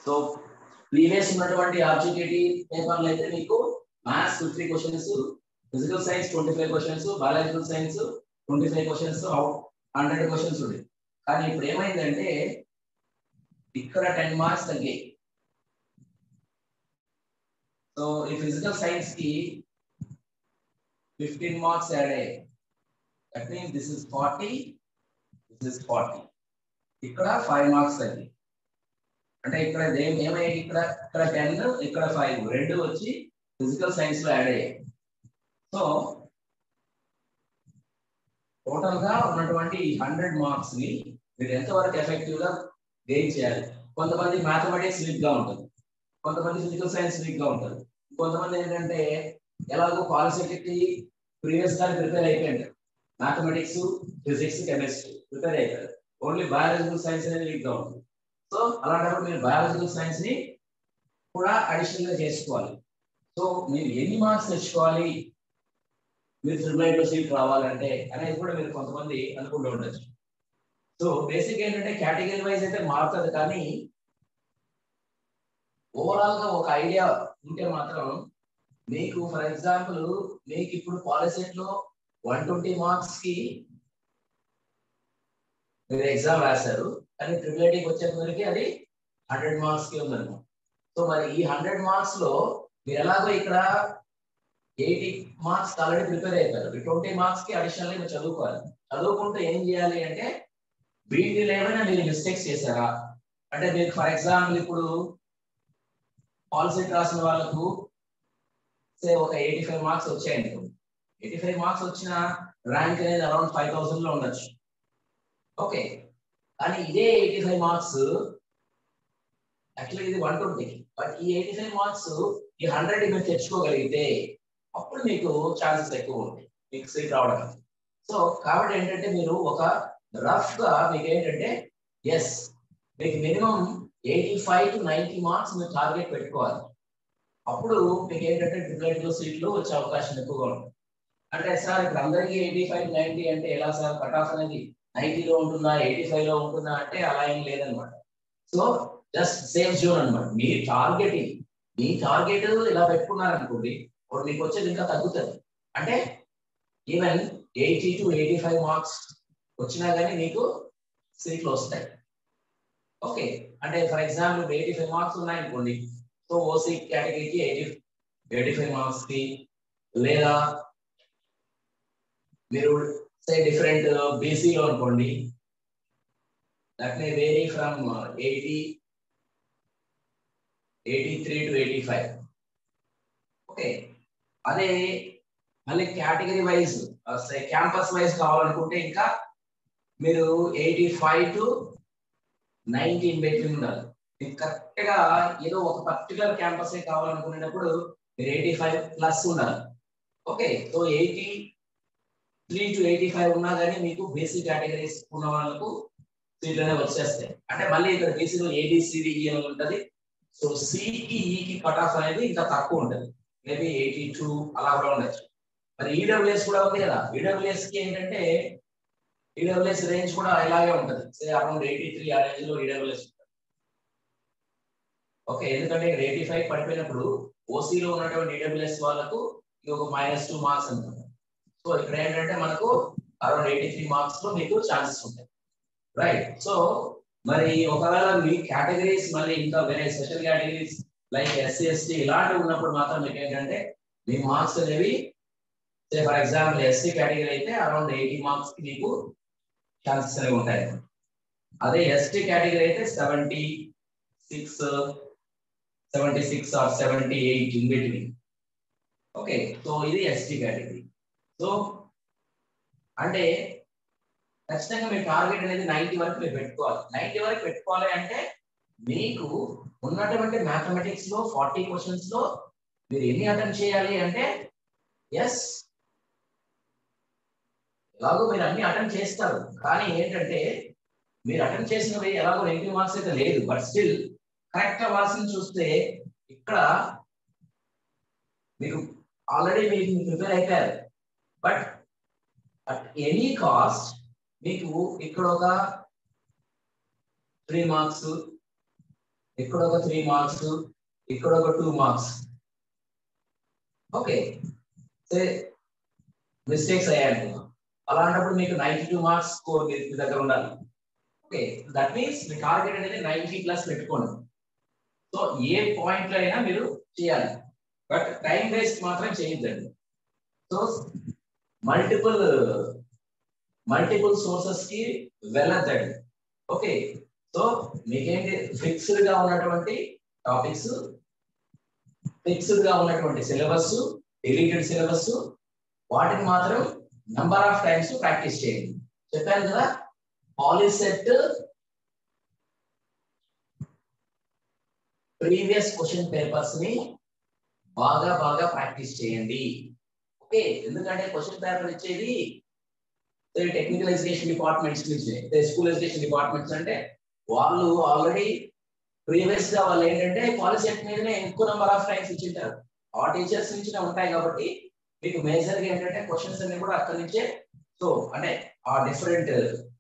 so previous ఉన్నటువంటి ఆర్జికేటి పేపర్లు అయితే మీకు maths three questions physical science twenty five questions biological science twenty five questions hundred questions ఉంది కానీ ఇప్పుడు ఏమైందంటే ఇక్కడ టెన్ మార్క్స్ తగ్గాయి సో ఈ ఫిజికల్ సైన్స్ కి ఫిఫ్టీన్ మార్క్స్ యాడ్ అయ్యాయి that means this is forty this is forty ఇక్కడ ఫైవ్ మార్క్స్ తగ్గాయి అంటే ఇక్కడ ఏం- ఏమయ్యాయి ఇక్కడ ఇక్కడ టెన్ ఇక్కడ ఫైవ్ రెండు వచ్చి ఫిజికల్ సైన్స్ లో యాడ్ అయ్యాయి సో టోటల్ గా ఉన్నటువంటి హండ్రెడ్ మార్క్స్ ని మీరు ఎంతవరకు ఎఫెక్టివ్ గా గెయిన్ చేయాలి కొంతమంది మ్యాథమెటిక్స్ వీక్ గా ఉంటుంది కొంతమంది ఫిజికల్ సైన్స్ వీక్ గా ఉంటుంది కొంతమంది ఏంటంటే ఎలాగో పాలిసెటిక్ ప్రీవియస్ గా ప్రిపేర్ అయిపోయింది మ్యాథమెటిక్స్ ఫిజిక్స్ కెమిస్ట్రీ ప్రిపేర్ అయిపోయారు ఓన్లీ బయాలజికల్ సైన్స్ అనేది వీక్ గా ఉంటుంది సో అలాంటప్పుడు మీరు బయాలజికల్ సైన్స్ ని కూడా అడిషనల్ గా చేసుకోవాలి సో మీరు ఎన్ని మార్క్స్ తెచ్చుకోవాలి మీరు ట్రిపుల్ లో సీట్ రావాలంటే అనేది కూడా మీరు కొంతమంది అనుకుంటూ ఉండొచ్చు సో బేసిక్ ఏంటంటే కేటగిరీ వైజ్ అయితే మారుతుంది కానీ ఓవరాల్ గా ఒక ఐడియా ఉంటే మాత్రం మీకు ఫర్ ఎగ్జాంపుల్ మీకు ఇప్పుడు పాలిసెట్ లో వన్ ట్వంటీ మార్క్స్ కి మీరు ఎగ్జామ్ రాశారు కానీ ట్రిపుల్ వచ్చేసరికి అది హండ్రెడ్ మార్క్స్ కి ఉందన్నమాట సో మరి ఈ హండ్రెడ్ మార్క్స్ లో మీరు ఎలాగో ఇక్కడ ఎయిటీ మార్క్స్ ఆల్రెడీ ప్రిపేర్ అయిపోయారు ఈ ట్వంటీ మార్క్స్ కి అడిషనల్ మీరు చదువుకోవాలి చదువుకుంటూ ఏం చేయాలి అంటే వీటిలో ఏమైనా మీరు మిస్టేక్స్ చేశారా అంటే మీరు ఫర్ ఎగ్జాంపుల్ ఇప్పుడు పాలిసెట్ రాసిన వాళ్ళకు సే ఒక ఎయిటీ ఫైవ్ మార్క్స్ వచ్చాయండి ఎయిటీ ఫైవ్ మార్క్స్ వచ్చిన ర్యాంక్ అనేది అరౌండ్ ఫైవ్ థౌసండ్ లో ఉండొచ్చు ఓకే కానీ ఇదే ఎయిటీ ఫైవ్ మార్క్స్ యాక్చువల్లీ ఇది వన్ ట్వంటీ బట్ ఈ ఎయిటీ ఫైవ్ మార్క్స్ ఈ హండ్రెడ్ మీరు తెచ్చుకోగలిగితే అప్పుడు మీకు ఛాన్సెస్ ఎక్కువ ఉంటాయి మీకు సీట్ రావడానికి సో కాబట్టి ఏంటంటే మీరు ఒక రఫ్ గా మీకు ఏంటంటే ఎస్ మీకు minimum eighty five to ninety marks మీరు టార్గెట్ పెట్టుకోవాలి అప్పుడు మీకు ఏంటంటే ట్రిపుల్ సీట్లు వచ్చే అవకాశం ఎక్కువగా ఉంటుంది అంటే సార్ ఇప్పుడు అందరికీ ఎయిటీ ఫైవ్ నైన్టీ అంటే ఎలా సార్ కట్ ఆఫ్ అనేది నైన్టీలో ఉంటుందా ఎయిటీ ఫైవ్ లో ఉంటుందా అంటే అలా ఏం లేదనమాట సో జస్ట్ సేఫ్ జోన్ అనమాట మీ టార్గెటింగ్ మీ టార్గెట్ ఇలా పెట్టుకున్నారనుకోండి ఇప్పుడు మీకు వచ్చేది ఇంకా తగ్గుతుంది అంటే even eighty to eighty five marks వచ్చినా కానీ మీకు సీట్లు వస్తాయి ఓకే అంటే for example eighty five marks ఉన్నాయనుకోండి సో ఓసీ కేటగిరీకి ఎయిటీ ఎయిటీ ఫైవ్ మార్క్స్ కి లేదా మీరు సే డిఫరెంట్ బీసీలో అనుకోండి that may vary from eighty eighty three to eighty five okay అదే మళ్ళీ కేటగిరీ వైజ్ క్యాంపస్ వైజ్ కావాలనుకుంటే ఇంకా మీరు eighty five to nineteen betting ఉండాలి మీకు కరెక్ట్ గా ఏదో ఒక పర్టికులర్ క్యాంపస్ కావాలనుకునేటప్పుడు మీరు ఎయిటీ ఫైవ్ ప్లస్ ఉండాలి okay so eighty three to eighty five ఉన్నా కానీ మీకు బేసిక్ కేటగిరీస్ ఉన్న వాళ్ళకు సీట్లు అనేవి వచ్చేస్తాయి అంటే మళ్ళీ ఇక్కడ బీసీలో ఏబిసిడి అని ఉంటుంది సో సికి ఈకి కట్ ఆఫ్ అనేది ఇంకా తక్కువ ఉంటుంది మేబీ ఎయిటీ టూ అలా కూడా ఉండొచ్చు మరి ఈడబ్ల్యూఎస్ కూడా ఉంది కదా ఈడబ్ల్యూఎస్ కి ఏంటంటే ఈడబ్ల్యూఎస్ రేంజ్ కూడా ఇలాగే ఉంటుంది సే అరౌండ్ ఎయిటీ త్రీ ఆ రేంజ్ లో ఈడబ్ల్యూఎస్ ఓకే ఎందుకంటే ఇక్కడ ఎయిటీ ఫైవ్ పడిపోయినప్పుడు ఓసీలో ఉన్నటువంటి ఈడబ్ల్యూఎస్ వాళ్ళకు ఇది ఒక మైనస్ టూ మార్క్స్ అనుకుంటాం సో ఇక్కడ ఏంటంటే మనకు అరౌండ్ ఎయిటీ త్రీ మార్క్స్ లో మీకు ఛాన్సెస్ ఉంటాయి రైట్ సో మరి ఒకవేళ మీ కేటగిరీస్ మళ్ళీ ఇంకా వేరే special categories like SC ST ఇలాంటివి ఉన్నప్పుడు మాత్రం మీకు ఏంటంటే మీ మార్క్స్ అనేవి say for example SC category అయితే అరౌండ్ ఎయిటీ మార్క్స్ కి మీకు ఛాన్సెస్ అనేవి ఉంటాయి అదే ఎస్టీ కేటగిరీ అయితే seventy six seventy six or seventy eight in between okay so ఇది ఎస్టీ కేటగిరీ సో అంటే ఖచ్చితంగా మీ టార్గెట్ అనేది నైన్టీ వరకు మీరు పెట్టుకోవాలి నైన్టీ వరకు పెట్టుకోవాలి అంటే మీకు ఉన్నటువంటి మ్యాథమెటిక్స్ లో ఫార్టీ క్వశ్చన్స్ లో మీరు ఎన్ని అటెంప్ట్ చేయాలి అంటే ఎస్ ఎలాగో మీరు అన్ని అటెంప్ట్ చేస్తారు కానీ ఏంటంటే మీరు అటెంప్ట్ చేసినవి ఎలాగో నెగిటివ్ మార్క్స్ అయితే లేదు బట్ స్టిల్ కరెక్ట్ అవ్వాల్సింది చూస్తే ఇక్కడ మీకు ఆల్రెడీ మీకు ప్రిపేర్ అయిపోయారు బట్ అట్ ఎనీ కాస్ట్ మీకు ఇక్కడ ఒక త్రీ మార్క్స్ ఇక్కడ ఒక త్రీ మార్క్స్ ఇక్కడ ఒక టూ మార్క్స్ ఓకే మిస్టేక్స్ అయ్యాయి అలాంటప్పుడు మీకు నైన్టీ టూ మార్క్స్ స్కోర్ మీ దగ్గర ఉండాలి ఓకే దట్ మీన్స్ మీ టార్గెట్ అనేది నైన్టీ ప్లస్ పెట్టుకోండి సో ఏ పాయింట్ లో అయినా మీరు చేయాలి బట్ టైం వేస్ట్ మాత్రం చేయొద్దండి సో మల్టిపుల్ మల్టిపుల్ సోర్సెస్ కి వెళ్ళద్దండి ఓకే సో మీకేంటి ఫిక్స్డ్ గా ఉన్నటువంటి టాపిక్స్ ఫిక్స్డ్ గా ఉన్నటువంటి సిలబస్ డిలీటెడ్ సిలబస్ వాటిని మాత్రం నంబర్ ఆఫ్ టైమ్స్ ప్రాక్టీస్ చేయండి చెప్పాను కదా పాలిసెట్ ప్రీవియస్ క్వశ్చన్ పేపర్స్ ని బాగా బాగా ప్రాక్టీస్ చేయండి ఓకే ఎందుకంటే క్వశ్చన్ పేపర్ ఇచ్చేది టెక్నికల్ ఎడ్యుకేషన్ డిపార్ట్మెంట్స్ నుంచి స్కూల్ ఎడ్యుకేషన్ డిపార్ట్మెంట్స్ అంటే వాళ్ళు ఆల్రెడీ ప్రీవియస్ గా వాళ్ళు ఏంటంటే పాలిసెట్ మీదనే ఎక్కువ నెంబర్ ఆఫ్ టైమ్స్ ఇచ్చింటారు ఆ టీచర్స్ నుంచి ఉంటాయి కాబట్టి మీకు మేజర్ గా ఏంటంటే క్వశ్చన్స్ అన్ని కూడా అక్కడి నుంచే సో అంటే ఆ డిఫరెంట్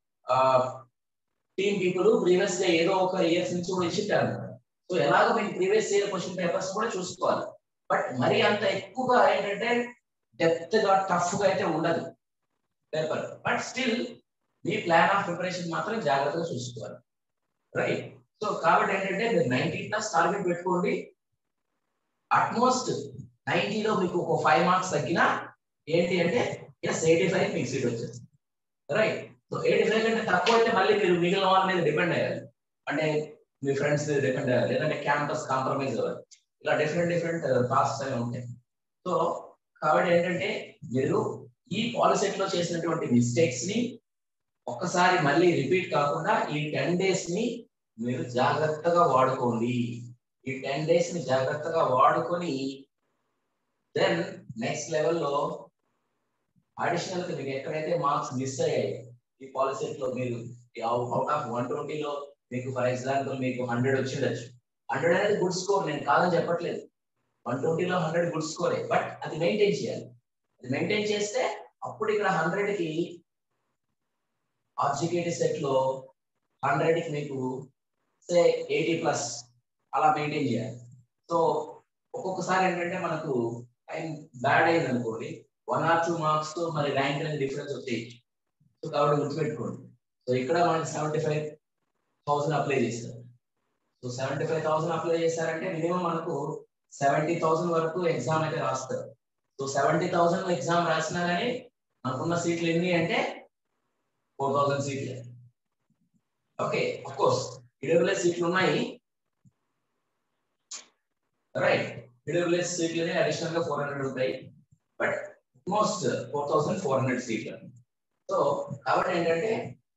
టీమ్ పీపుల్ ప్రీవియస్ గా ఏదో ఒక ఇయర్స్ నుంచి కూడా ఇచ్చింటారు సో ఎలాగో మీకు ప్రీవియస్ ఇయర్ క్వశ్చన్ పేపర్స్ కూడా చూసుకోవాలి బట్ మరి అంత ఎక్కువగా ఏంటంటే డెప్త్ గా టఫ్ గా అయితే ఉండదు పేపర్ బట్ స్టిల్ మీ ప్లాన్ ఆఫ్ ప్రిపరేషన్ మాత్రం జాగ్రత్తగా చూసుకోవాలి రైట్ సో కాబట్టి ఏంటంటే మీరు నైన్టీ ప్లస్ టార్గెట్ పెట్టుకోండి అట్మోస్ట్ నైన్టీలో మీకు ఒక ఫైవ్ మార్క్స్ తగ్గినా ఏంటి అంటే ఎస్ ఎయిటీ ఫైవ్ మీకు సీట్ వచ్చేది రైట్ సో ఎయిటీ ఫైవ్ కంటే తక్కువ అయితే మళ్ళీ మీరు మిగిలిన వాళ్ళ మీద డిపెండ్ అయ్యాలి అంటే మీ ఫ్రెండ్స్ మీద డిపెండ్ అయ్యాలి లేదంటే క్యాంపస్ కాంప్రమైజ్ అవ్వాలి ఇలా డిఫరెంట్ డిఫరెంట్ టాస్క్స్ అనేవి ఉంటాయి సో కాబట్టి ఏంటంటే మీరు ఈ పాలిసెట్ లో చేసినటువంటి మిస్టేక్స్ ని ఒక్కసారి మళ్ళీ రిపీట్ కాకుండా ఈ టెన్ డేస్ ని మీరు జాగ్రత్తగా వాడుకోండి ఈ టెన్ డేస్ ని జాగ్రత్తగా వాడుకొని దెన్ నెక్స్ట్ లెవెల్లో అడిషనల్ గా మీకు ఎక్కడైతే మార్క్స్ మిస్ అయ్యాయి ఈ పాలిసెట్ లో మీరు అవుట్ ఆఫ్ వన్ ట్వంటీలో మీకు ఫర్ ఎగ్జాంపుల్ మీకు హండ్రెడ్ వచ్చిండొచ్చు హండ్రెడ్ అనేది గుడ్ స్కోర్ నేను కాదని చెప్పట్లేదు వన్ ట్వంటీలో హండ్రెడ్ గుడ్ స్కోరే బట్ అది మెయింటైన్ చేయాలి అది మెయింటైన్ చేస్తే అప్పుడు ఇక్కడ హండ్రెడ్ కి ఆబ్జికేటివ్ సెట్ లో హండ్రెడ్ కి మీకు సే ఎయిటీ ప్లస్ అలా మెయింటైన్ చేయాలి సో ఒక్కొక్కసారి ఏంటంటే మనకు టైం బ్యాడ్ అయింది అనుకోండి వన్ ఆర్ టూ మార్క్స్ తో మరి ర్యాంక్ అనేది డిఫరెన్స్ వచ్చేది సో కాబట్టి గుర్తుపెట్టుకోండి సో ఇక్కడ మనకి సెవెంటీ ఫైవ్ థౌసండ్ అప్లై చేస్తారు so seventy five thousand apply చేశారంటే మినిమం మనకు సెవెంటీ థౌసండ్ వరకు ఎగ్జామ్ అయితే రాస్తారు సో సెవెంటీ థౌసండ్ ఎగ్జామ్ రాసినా కానీ మనకున్న సీట్లు ఎన్ని అంటే ఫోర్ థౌసండ్ సీట్లు ఓకే అఫ్ కోర్స్ ఈడబ్ల్యూఎస్ సీట్లు ఉన్నాయి రైట్ ఈడబ్ల్యూఎస్ సీట్లు అడిషనల్ గా ఫోర్ హండ్రెడ్ ఉంటాయి but most four thousand four hundred సీట్లు సో కాబట్టి ఏంటంటే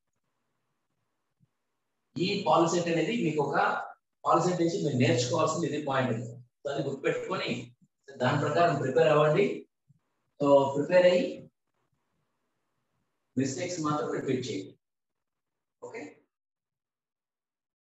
ఈ పాలసెట్ అనేది మీకు ఒక పాలసెట్ నుంచి మీరు నేర్చుకోవాల్సింది ఇది పాయింట్ సో అది గుర్తుపెట్టుకొని దాని ప్రకారం ప్రిపేర్ అవ్వండి సో ప్రిపేర్ అయ్యి మిస్టేక్స్ మాత్రం రిపీట్ చేయండి ఓకే